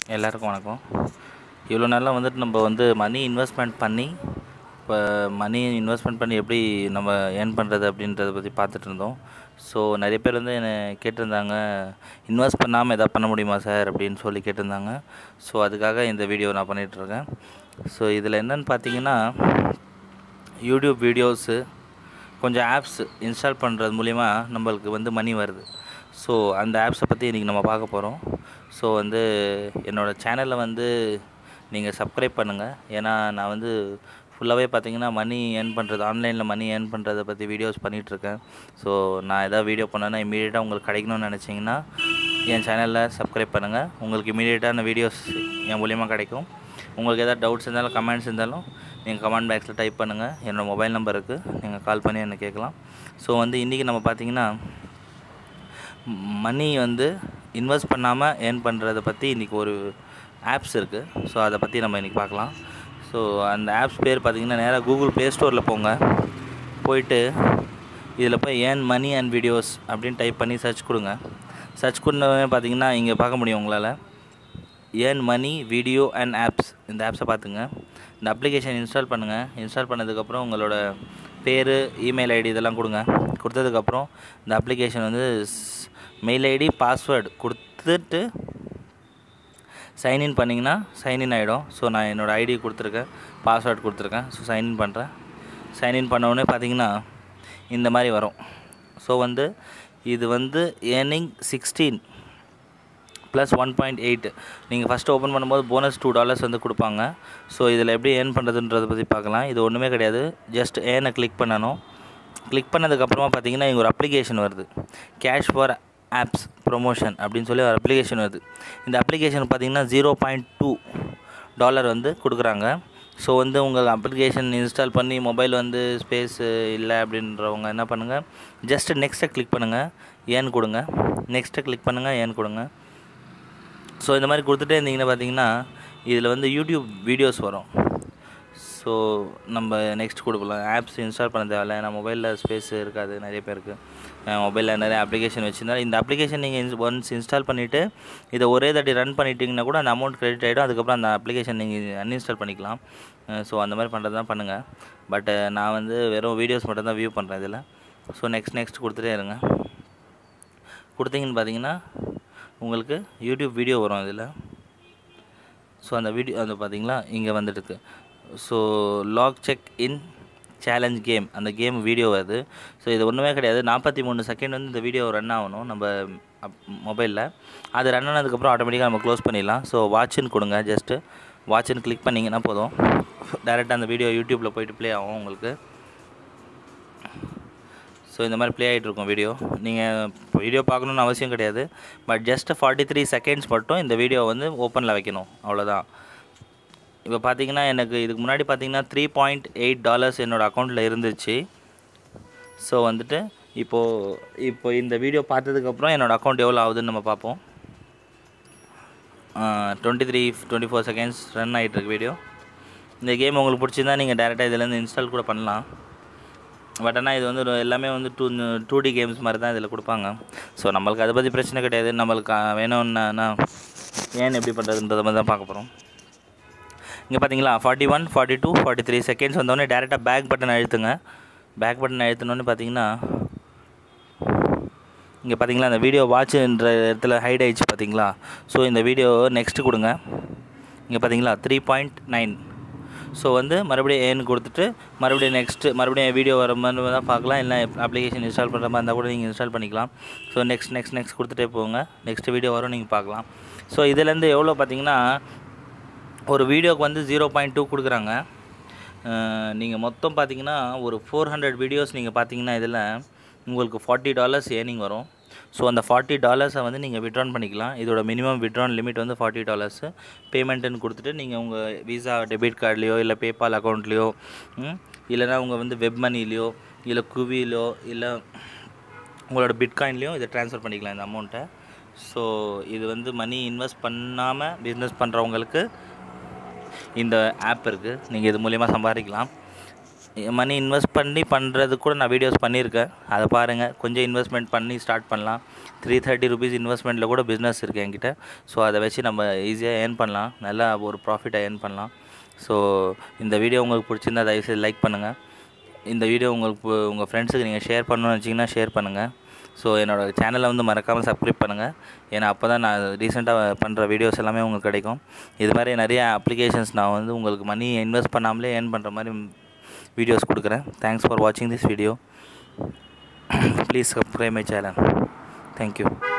எல்லாருக்கும் வணக்கம் இவ்வளோ நாளாக வந்துட்டு நம்ம வந்து மணி இன்வெஸ்ட்மெண்ட் பண்ணி இப்போ மணி இன்வெஸ்ட்மெண்ட் பண்ணி எப்படி நம்ம ஏர்ன் பண்ணுறது அப்படின்றத பற்றி பார்த்துட்டு இருந்தோம் ஸோ நிறைய பேர் வந்து என்னை கேட்டிருந்தாங்க இன்வெஸ்ட் பண்ணாமல் எதாவது பண்ண முடியுமா சார் அப்படின்னு சொல்லி கேட்டிருந்தாங்க ஸோ அதுக்காக இந்த வீடியோ நான் பண்ணிகிட்ருக்கேன் ஸோ இதில் என்னென்னு பார்த்தீங்கன்னா யூடியூப் வீடியோஸு கொஞ்சம் ஆப்ஸ் இன்ஸ்டால் பண்ணுறது மூலிமா நம்மளுக்கு வந்து மணி வருது ஸோ அந்த ஆப்ஸை பற்றி இன்றைக்கி நம்ம பார்க்க போகிறோம் ஸோ வந்து என்னோடய சேனலில் வந்து நீங்கள் சப்ஸ்கிரைப் பண்ணுங்கள் ஏன்னா நான் வந்து ஃபுல்லாகவே பார்த்தீங்கன்னா மணி ஏர்ன் பண்ணுறது ஆன்லைனில் மணி ஏர்ன் பண்ணுறதை பற்றி வீடியோஸ் பண்ணிகிட்ருக்கேன் ஸோ நான் எதாவது வீடியோ பண்ணேன்னா இமீடியட்டாக உங்களுக்கு கிடைக்கணும்னு நினச்சிங்கன்னா என் சேனலில் சப்ஸ்கிரைப் பண்ணுங்கள் உங்களுக்கு இமீடியட்டான வீடியோஸ் என் மூலியமாக கிடைக்கும் உங்களுக்கு எதாவது டவுட்ஸ் இருந்தாலும் கமெண்ட்ஸ் இருந்தாலும் நீங்கள் கமெண்ட் பாக்ஸில் டைப் பண்ணுங்கள் என்னோடய மொபைல் நம்பர் இருக்குது நீங்கள் கால் பண்ணி என்னை கேட்கலாம் ஸோ வந்து இன்றைக்கி நம்ம பார்த்தீங்கன்னா மணி வந்து இன்வெஸ்ட் பண்ணாமல் ஏர்ன் பண்ணுறத பற்றி இன்றைக்கி ஒரு ஆப்ஸ் இருக்குது ஸோ அதை பற்றி நம்ம இன்றைக்கி பார்க்கலாம் ஸோ அந்த ஆப்ஸ் பேர் பார்த்திங்கன்னா நேராக கூகுள் ப்ளே ஸ்டோரில் போங்க போயிட்டு இதில் போய் ஏர்ன் மணி அண்ட் வீடியோஸ் அப்படின்னு டைப் பண்ணி சர்ச் கொடுங்க சர்ச் பண்ணவே பார்த்தீங்கன்னா இங்கே பார்க்க முடியும் உங்களால் earn money video and apps இந்த ஆப்ஸை பார்த்துங்க இந்த அப்ளிகேஷன் இன்ஸ்டால் பண்ணுங்கள் இன்ஸ்டால் பண்ணதுக்கப்புறம் உங்களோட பேர் இமெயில் ஐடி இதெல்லாம் கொடுங்க கொடுத்ததுக்கப்புறம் இந்த அப்ளிகேஷன் வந்து மெயில் ஐடி பாஸ்வேர்டு கொடுத்துட்டு சைன்இன் பண்ணிங்கன்னா சைன்இன் ஆகிடும் ஸோ நான் என்னோடய ஐடி கொடுத்துருக்கேன் பாஸ்வேர்டு கொடுத்துருக்கேன் ஸோ சைன்இன் பண்ணுறேன் சைன்இன் பண்ண உடனே பார்த்தீங்கன்னா இந்த மாதிரி வரும் ஸோ வந்து இது வந்து earning sixteen plus one point eight நீங்கள் ஃபஸ்ட்டு ஓப்பன் பண்ணும்போது போனஸ் டூ டாலர்ஸ் வந்து கொடுப்பாங்க ஸோ இதில் எப்படி ஏர்ன் பண்ணுறதுன்றதை பற்றி பார்க்கலாம் இது ஒன்றுமே கிடையாது ஜஸ்ட் ஏர்னை கிளிக் பண்ணணும் கிளிக் பண்ணதுக்கப்புறமா பார்த்தீங்கன்னா இங்கே ஒரு அப்ளிகேஷன் வருது கேஷ் ஃபார் ஆப்ஸ் ப்ரொமோஷன் அப்படின்னு சொல்லி ஒரு அப்ளிகேஷன் வருது இந்த அப்ளிகேஷன் பார்த்தீங்கன்னா ஜீரோ பாயிண்ட் டூ டாலர் வந்து கொடுக்குறாங்க ஸோ வந்து உங்கள் அப்ளிகேஷன் இன்ஸ்டால் பண்ணி மொபைல் வந்து ஸ்பேஸ் இல்லை அப்படின்றவங்க என்ன பண்ணுங்கள் ஜஸ்ட் நெக்ஸ்ட்டை கிளிக் பண்ணுங்கள் ஏன் கொடுங்க நெக்ஸ்ட்டை கிளிக் பண்ணுங்கள் ஏன் கொடுங்க ஸோ இந்த மாதிரி கொடுத்துட்டே இருந்தீங்கன்னா பார்த்தீங்கன்னா இதில் வந்து யூடியூப் வீடியோஸ் வரும் ஸோ நம்ம நெக்ஸ்ட் கொடுக்கலாம் ஆப்ஸ் இன்ஸ்டால் பண்ண தேவையில்ல ஏன்னா மொபைலில் ஸ்பேஸ் இருக்காது நிறைய பேருக்கு மொபைலில் நிறைய அப்ளிகேஷன் வச்சுருந்தா இந்த அப்ளிகேஷன் நீங்கள் ஒன்ஸ் இன்ஸ்டால் பண்ணிவிட்டு இதை ஒரே தாட்டி ரன் பண்ணிட்டீங்கன்னா கூட அந்த அமௌண்ட் கிரெடிட் ஆகிடும் அதுக்கப்புறம் அந்த அப்ளிகேஷன் நீங்கள் அன்இன்ஸ்டால் பண்ணிக்கலாம் ஸோ அந்த மாதிரி பண்ணுறது தான் பண்ணுங்கள் பட் நான் வந்து வெறும் வீடியோஸ் மட்டும் தான் வியூ பண்ணுறேன் இதில் ஸோ நெக்ஸ்ட் நெக்ஸ்ட் கொடுத்துட்டே இருங்க கொடுத்தீங்கன்னு பார்த்தீங்கன்னா உங்களுக்கு யூடியூப் வீடியோ வரும் இதில் ஸோ அந்த வீடியோ அந்த பார்த்தீங்களா இங்கே வந்துட்டுருக்கு so log check in challenge game அந்த கேம் வீடியோ வருது ஸோ இது ஒன்றுமே கிடையாது நாற்பத்தி மூணு செகண்ட் வந்து இந்த வீடியோ ரன் ஆகணும் நம்ம மொபைலில் அது ரன் ஆனதுக்கப்புறம் ஆட்டோமேட்டிக்காக நம்ம க்ளோஸ் பண்ணிடலாம் ஸோ வாட்சுன்னு கொடுங்க ஜஸ்ட்டு வாட்சுன்னு கிளிக் பண்ணிங்கன்னா போதும் டேரெக்டாக அந்த வீடியோ யூடியூப்பில் போயிட்டு ப்ளே ஆகும் உங்களுக்கு ஸோ இந்த மாதிரி ப்ளே ஆகிட்டு இருக்கும் வீடியோ நீங்கள் வீடியோ பார்க்கணுன்னு அவசியம் கிடையாது but just forty three seconds மட்டும் இந்த வீடியோ வந்து ஓப்பனில் வைக்கணும் அவ்வளோதான் இப்போ பார்த்தீங்கன்னா எனக்கு இதுக்கு முன்னாடி பார்த்தீங்கன்னா த்ரீ பாயிண்ட் எயிட் டாலர்ஸ் என்னோடய அக்கௌண்ட்டில் இருந்துச்சு ஸோ வந்துட்டு இப்போது இப்போ இந்த வீடியோ பார்த்ததுக்கப்புறம் என்னோடய அக்கௌண்ட் எவ்வளோ ஆகுதுன்னு நம்ம பார்ப்போம் twenty three twenty four seconds run ஆகிட்டுருக்கு வீடியோ இந்த கேம் உங்களுக்கு பிடிச்சிருந்தா நீங்கள் டேரெக்டாக இதுலேருந்து இன்ஸ்டால் கூட பண்ணலாம் பட் ஆனால் இது வந்து எல்லாமே வந்து டூ டூ டி கேம்ஸ் மாதிரி தான் இதில் கொடுப்பாங்க ஸோ நம்மளுக்கு அதை பற்றி பிரச்சனை கிடையாது நம்மளுக்கு வேணும்னா ஏன் எப்படி பண்ணுறதுன்றத மாதிரி தான் பார்க்க போகிறோம் இங்கே பார்த்தீங்களா forty one forty two forty three seconds வந்தோடனே டேரெக்டாக பேக் பட்டன் அழுத்துங்க பேக் பட்டன் அழுத்தினோடனே பார்த்தீங்கன்னா இங்கே பார்த்தீங்களா அந்த வீடியோ வாட்சுன்ற இடத்துல ஹைட் ஆயிடுச்சு பார்த்தீங்களா ஸோ இந்த வீடியோ நெக்ஸ்ட்டு கொடுங்க இங்கே பார்த்தீங்களா த்ரீ பாயிண்ட் நைன் ஸோ வந்து மறுபடியும் ஏன்னு கொடுத்துட்டு மறுபடியும் நெக்ஸ்ட்டு மறுபடியும் வீடியோ வர மாதிரி தான் பார்க்கலாம் இல்லை அப்ளிகேஷன் இன்ஸ்டால் பண்ணுற மாதிரி இருந்தால் கூட நீங்கள் இன்ஸ்டால் பண்ணிக்கலாம் ஸோ நெக்ஸ்ட் நெக்ஸ்ட் நெக்ஸ்ட் கொடுத்துட்டே போங்க நெக்ஸ்ட் வீடியோ வரும் நீங்கள் பார்க்கலாம் ஸோ இதுலேருந்து எவ்வளோ பார்த்தீங்கன்னா ஒரு வீடியோக்கு வந்து ஜீரோ பாயிண்ட் டூ கொடுக்குறாங்க நீங்கள் மொத்தம் பார்த்தீங்கன்னா ஒரு ஃபோர் ஹண்ட்ரட் வீடியோஸ் நீங்கள் பார்த்தீங்கன்னா இதில் உங்களுக்கு ஃபார்ட்டி டாலர்ஸ் ஏர்னிங் வரும் ஸோ அந்த ஃபார்ட்டி டாலர்ஸை வந்து நீங்கள் விட்ரான் பண்ணிக்கலாம் இதோட மினிமம் விட்ரான் லிமிட் வந்து ஃபார்ட்டி டாலர்ஸு பேமெண்ட்டுன்னு கொடுத்துட்டு நீங்கள் உங்கள் விசா டெபிட் கார்ட்லேயோ இல்லை பேபால் அக்கௌண்ட்லேயோ இல்லைனா உங்கள் வந்து வெப் மணிலேயோ இல்லை குவிலோ இல்லை உங்களோட பிட்காயின்லேயோ இதை ட்ரான்ஸ்ஃபர் பண்ணிக்கலாம் இந்த அமௌண்ட்டை ஸோ இது வந்து மணி இன்வெஸ்ட் பண்ணாமல் பிஸ்னஸ் பண்ணுறவங்களுக்கு இந்த ஆப் இருக்குது நீங்கள் இது மூலிமா சம்பாதிக்கலாம் மணி இன்வெஸ்ட் பண்ணி பண்ணுறது கூட நான் வீடியோஸ் பண்ணியிருக்கேன் அதை பாருங்கள் கொஞ்சம் இன்வெஸ்ட்மெண்ட் பண்ணி ஸ்டார்ட் பண்ணலாம் த்ரீ தேர்ட்டி ருபீஸ் இன்வெஸ்ட்மெண்ட்டில் கூட பிஸ்னஸ் இருக்குது என்கிட்ட ஸோ அதை வச்சு நம்ம ஈஸியாக ஏர்ன் பண்ணலாம் நல்லா ஒரு ப்ராஃபிட்டை ஏர்ன் பண்ணலாம் ஸோ இந்த வீடியோ உங்களுக்கு பிடிச்சிருந்தா தயவுசெய்து லைக் பண்ணுங்கள் இந்த வீடியோ உங்களுக்கு உங்கள் ஃப்ரெண்ட்ஸுக்கு நீங்கள் ஷேர் பண்ணணும்னு வச்சிங்கன்னா ஷேர் பண்ணுங்கள் ஸோ என்னோடய சேனலை வந்து மறக்காமல் சப்ஸ்கிரைப் பண்ணுங்கள் ஏன்னா அப்போ தான் நான் ரீசெண்டாக பண்ணுற வீடியோஸ் எல்லாமே உங்களுக்கு கிடைக்கும் இது மாதிரி நிறைய அப்ளிகேஷன்ஸ் நான் வந்து உங்களுக்கு மணி இன்வெஸ்ட் பண்ணாமலே ஏர்ன் பண்ணுற மாதிரி வீடியோஸ் கொடுக்குறேன் தேங்க்ஸ் ஃபார் வாட்சிங் this video please subscribe my channel thank you